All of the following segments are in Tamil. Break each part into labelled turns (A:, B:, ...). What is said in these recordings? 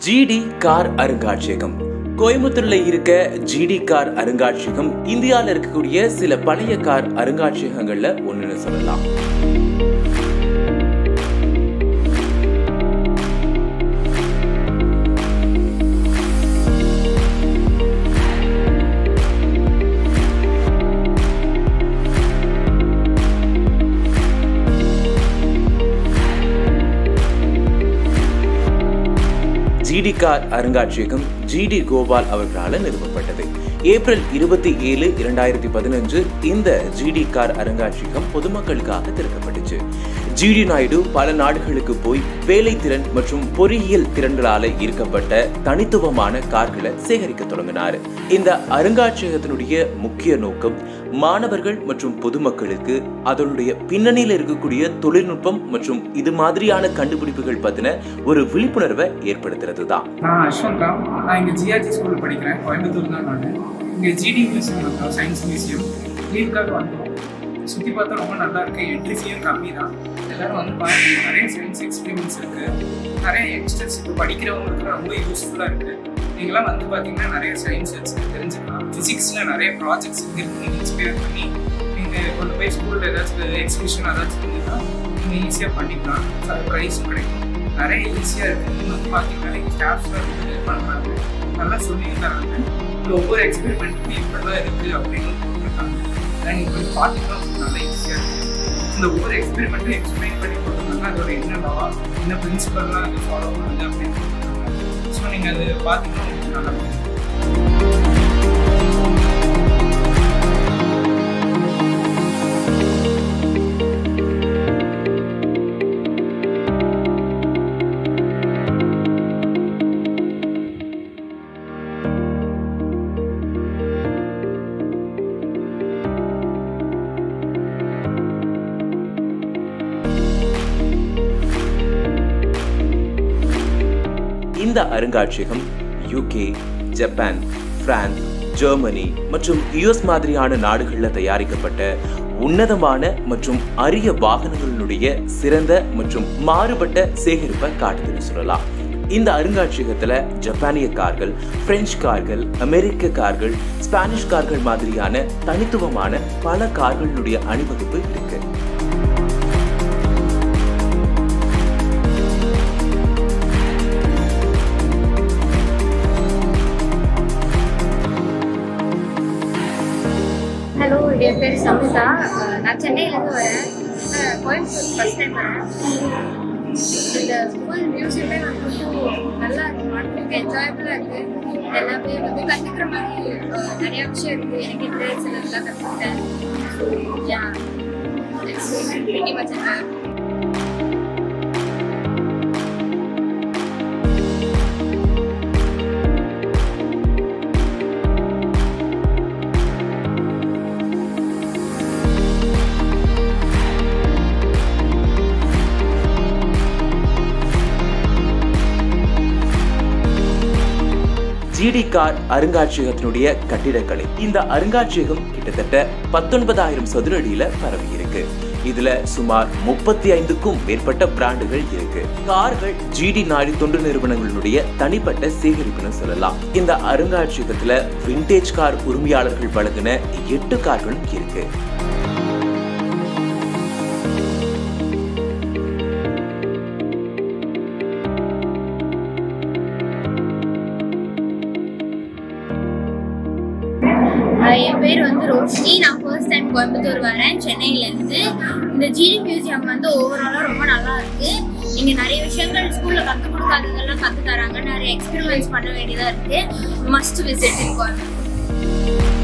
A: ஜிடி கார் அருங்காட்சியகம் கோயம்புத்தூர்ல இருக்க ஜிடி கார் அருங்காட்சியகம் இந்தியால இருக்கக்கூடிய சில பழைய கார் அருங்காட்சியகங்கள்ல ஒண்ணுன்னு சொல்லலாம் ஜிடி கார் அருங்காட்சியகம் ஜிடி கோபால் அவர்களால் நிறுவப்பட்டது ஏப்ரல் இருபத்தி ஏழு இரண்டாயிரத்தி பதினஞ்சு இந்த ஜிடி கார் அருங்காட்சியகம் பொதுமக்களுக்காக திறக்கப்பட்டுச்சு ஜிடி நாயுடு பல நாடுகளுக்கு போய் வேலை திறன் மற்றும் பொறியியல் திறன்களால ஈர்க்கப்பட்ட தனித்துவமான கார்களை சேகரிக்க தொடங்கினார் இந்த அருங்காட்சியகத்தினுடைய முக்கிய நோக்கம் மாணவர்கள் மற்றும் பொதுமக்களுக்கு அதனுடைய பின்னணியில் இருக்கக்கூடிய தொழில்நுட்பம் மற்றும் இது மாதிரியான கண்டுபிடிப்புகள் பத்தின ஒரு விழிப்புணர்வை ஏற்படுத்துறது தான்
B: நான் அஸ்வந்த் ராம் நான் இங்கே ஜிஆர்ஜி ஸ்கூலில் படிக்கிறேன் கோயம்புத்தூர் தான் நான் இங்கே ஜிடி மியூசியம் இருக்கோம் சயின்ஸ் மியூசியம் லீவுக்காக வந்தோம் சுற்றி பார்த்தா ரொம்ப நல்லா இருக்கு என்ட்ரி ஃபீயும் கம்மி தான் எல்லாரும் வந்து பாருங்க நிறைய சயின்ஸ் எக்ஸ்பெரிமெண்ட்ஸ் இருக்கு நிறைய யங்ஸ்டர்ஸ் இப்போ படிக்கிறவங்களுக்கு ரொம்ப யூஸ்ஃபுல்லாக இருக்கு நீங்களாம் வந்து பார்த்தீங்கன்னா நிறைய சயின்ஸ் தெரிஞ்சுக்கலாம் ஃபிசிக்ஸில் நிறைய ப்ராஜெக்ட்ஸ் இருக்கு நீங்கள் இன்ஸ்பயர் பண்ணி நீங்கள் கொண்டு போய் ஸ்கூலில் ஏதாச்சும் எக்ஸிபிஷன் ஏதாச்சும் இருந்ததுன்னா நீங்கள் ஈஸியாக பண்ணிக்கலாம் அது ப்ரைஸும் கிடைக்கும் நிறைய ஈஸியாக இருக்குது நீங்கள் வந்து பார்த்தீங்கன்னா நிறைய ஸ்டாஃப்ஸ்லாம் வந்து பண்ணுறாங்க நல்லா சொல்லி தராங்க இந்த ஒவ்வொரு எக்ஸ்பெரிமெண்ட்டுக்கும் இப்படிலாம் இருக்குது அப்படின்னு போட்டிருக்காங்க அதை நீங்கள் போய் பார்த்தீங்கன்னா உங்களுக்கு நல்லா ஈஸியாக இருக்குது இந்த ஒவ்வொரு எக்ஸ்பெரிமெண்ட்டும் எக்ஸ்பிளைன் பண்ணி கொடுத்துருக்காங்க அதோட என்ன லா என்ன பிரின்சிபல்லாம் அது ஃபாலோ பண்ணுது அப்படின்னு கொடுத்துருக்காங்க ஸோ நீங்கள் அது பார்த்தீங்கன்னா உங்களுக்கு நல்லா புரியும்
A: இந்த அருங்காட்சியகம் யூகே ஜப்பான் பிரான்ஸ் ஜெர்மனி மற்றும் யுஎஸ் மாதிரியான நாடுகளில் தயாரிக்கப்பட்ட உன்னதமான மற்றும் அரிய வாகனங்களினுடைய சிறந்த மற்றும் மாறுபட்ட சேகரிப்பை காட்டுதுன்னு சொல்லலாம் இந்த அருங்காட்சியகத்துல ஜப்பானிய கார்கள் பிரெஞ்சு கார்கள் அமெரிக்க கார்கள் ஸ்பானிஷ் கார்கள் மாதிரியான தனித்துவமான பல கார்களுடைய அணிவகுப்பு இருக்கு
C: ஹலோ என் பேர் சமிதா அஹ் நான் சென்னையிலேருந்து வரேன் அஹ் கோயம்புத்தூர் ஃபஸ்ட் டைம் வரேன் இந்த ஃபுல் மியூசியமே வந்து நல்லா இருக்கு பார்க்கறதுக்கு என்ஜாயபுளாக இருக்குது எல்லாமே வந்து கற்றுக்கிற மாதிரி அஹ் நிறைய விஷயம் இருக்குது எனக்கு இந்த சிலதெல்லாம் கற்றுக்கிட்டேன் so yeah it's very much enjoy
A: GD car அருங்காட்சியகத்தினுடைய கட்டிடக்கலை இந்த அருங்காட்சியகம் கிட்டத்தட்ட பத்தொன்பதாயிரம் சதுர அடியில பரவி இருக்கு இதுல சுமார் முப்பத்தி ஐந்துக்கும் மேற்பட்ட பிராண்டுகள் இருக்கு கார்கள் ஜிடி நாடி தொண்டு நிறுவனங்களுடைய தனிப்பட்ட சேகரிப்புன்னு சொல்லலாம் இந்த அருங்காட்சியகத்துல விண்டேஜ் கார் உரிமையாளர்கள் வழங்கின எட்டு கார்களும் இருக்கு
C: ஆஹ் என் பேர் வந்து ரோஷினி நான் ஃபர்ஸ்ட் டைம் கோயம்புத்தூர் வரேன் சென்னையிலேருந்து இந்த ஜிடி மியூசியம் வந்து ஓவராலாக ரொம்ப நல்லா இருக்கு இங்கே நிறைய விஷயங்கள் ஸ்கூலில் கற்றுக் கொடுக்காததெல்லாம் கற்றுத் தராங்க நிறைய எக்ஸ்பெரிமெண்ட்ஸ் பண்ண வேண்டியதாக இருக்கு must visit in Coimbatore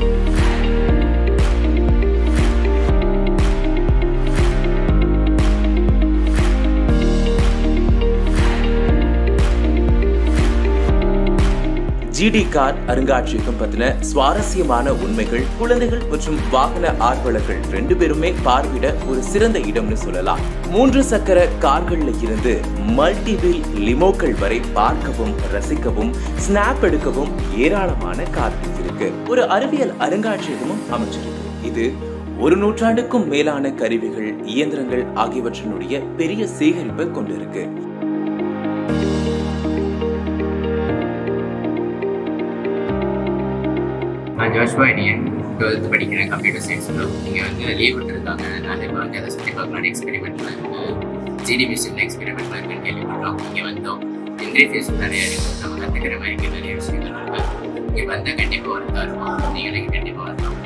A: GD car அருங்காட்சியகம் பத்தின சுவாரஸ்யமான உண்மைகள் குழந்தைகள் மற்றும் வாகன ஆர்வலர்கள் ரெண்டு பேருமே பார்வையிட ஒரு சிறந்த இடம்னு சொல்லலாம் மூன்று சக்கர கார்கள்ல இருந்து மல்டிவில் லிமோக்கள் வரை பார்க்கவும் ரசிக்கவும் ஸ்னாப் எடுக்கவும் ஏராளமான கார்கள் இருக்கு ஒரு அறிவியல் அருங்காட்சியகமும் அமைஞ்சிருக்கு இது ஒரு நூற்றாண்டுக்கும் மேலான கருவிகள் இயந்திரங்கள் ஆகியவற்றினுடைய பெரிய சேகரிப்பை கொண்டிருக்கு
D: ஜோஷ்வா இனியன் டுவெல்த் படிக்கிறேன் கம்ப்யூட்டர் சயின்ஸ் ப்ரோ இங்கே வந்து லீவ் விட்டுருக்காங்க அதனால இப்போ வந்து அதை சுற்றி பார்க்கலாம் எக்ஸ்பெரிமெண்ட்லாம் இருக்குது ஜிடி மிஷினில் எக்ஸ்பெரிமெண்ட்லாம் இருக்குன்னு கேள்விப்பட்டோம் இங்கே வந்தோம் என்ட்ரி ஃபீஸ் நிறைய இருக்குது நம்ம கற்றுக்கிற மாதிரி நிறைய விஷயங்கள் இருக்குது இங்கே வந்தால் கண்டிப்பாக ஒர்த்தாக இருக்கும் நீங்களும் கண்டிப்பாக வரலாம்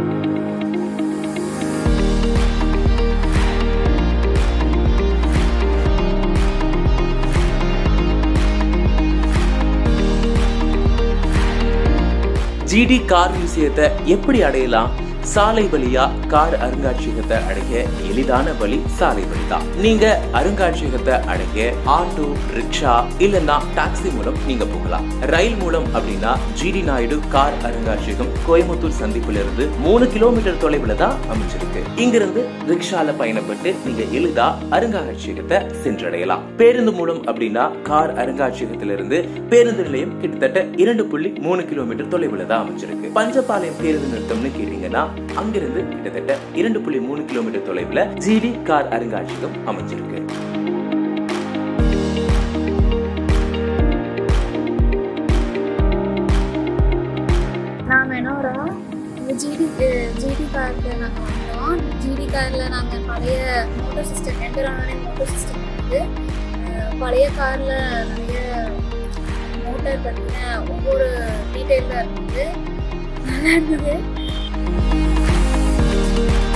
A: ஜிடி கார் மியூசியத்தை எப்படி அடையலாம் சாலை வழியா கார் அருங்காட்சியகத்தை அடைய எளிதான வழி சாலை வழி தான் நீங்க அருங்காட்சியகத்தை அடைய ஆட்டோ ரிக்ஷா இல்லைன்னா டாக்ஸி மூலம் நீங்க போகலாம் ரயில் மூலம் அப்படின்னா ஜிடி நாயுடு கார் அருங்காட்சியகம் கோயம்புத்தூர் சந்திப்புல இருந்து மூணு கிலோமீட்டர் தொலைவுல தான் அமைஞ்சிருக்கு இங்கிருந்து ரிக்ஷால பயணப்பட்டு நீங்க எளிதா அருங்காட்சியகத்தை சென்றடையலாம் பேருந்து மூலம் அப்படின்னா கார் அருங்காட்சியகத்திலிருந்து பேருந்து நிலையம் கிட்டத்தட்ட இரண்டு புள்ளி மூணு கிலோமீட்டர் தொலைவுல தான் அமைஞ்சிருக்கு பஞ்சபாளையம் பேருந்து நிறுத்தம்னு கேட்டீங்கன்னா அங்கிருந்து கிட்டத்தட்ட இரண்டு புள்ளி மூணு கிலோமீட்டர் தொலைவுல ஜிடி கார் அருங்காட்சியகம் அமைஞ்சிருக்கு
C: நான் மெனோரா இந்த ஜிடி ஜிடி காரில் நாங்கள் வந்தோம் ஜிடி காரில் நாங்கள் பழைய மோட்டர் சிஸ்டம் என்டரானே மோட்டர் சிஸ்டம் வந்து அஹ், பழைய காரில் நிறைய மோட்டார் பற்றின ஒவ்வொரு டீட்டெயிலாக இருந்தது நல்லா இருந்தது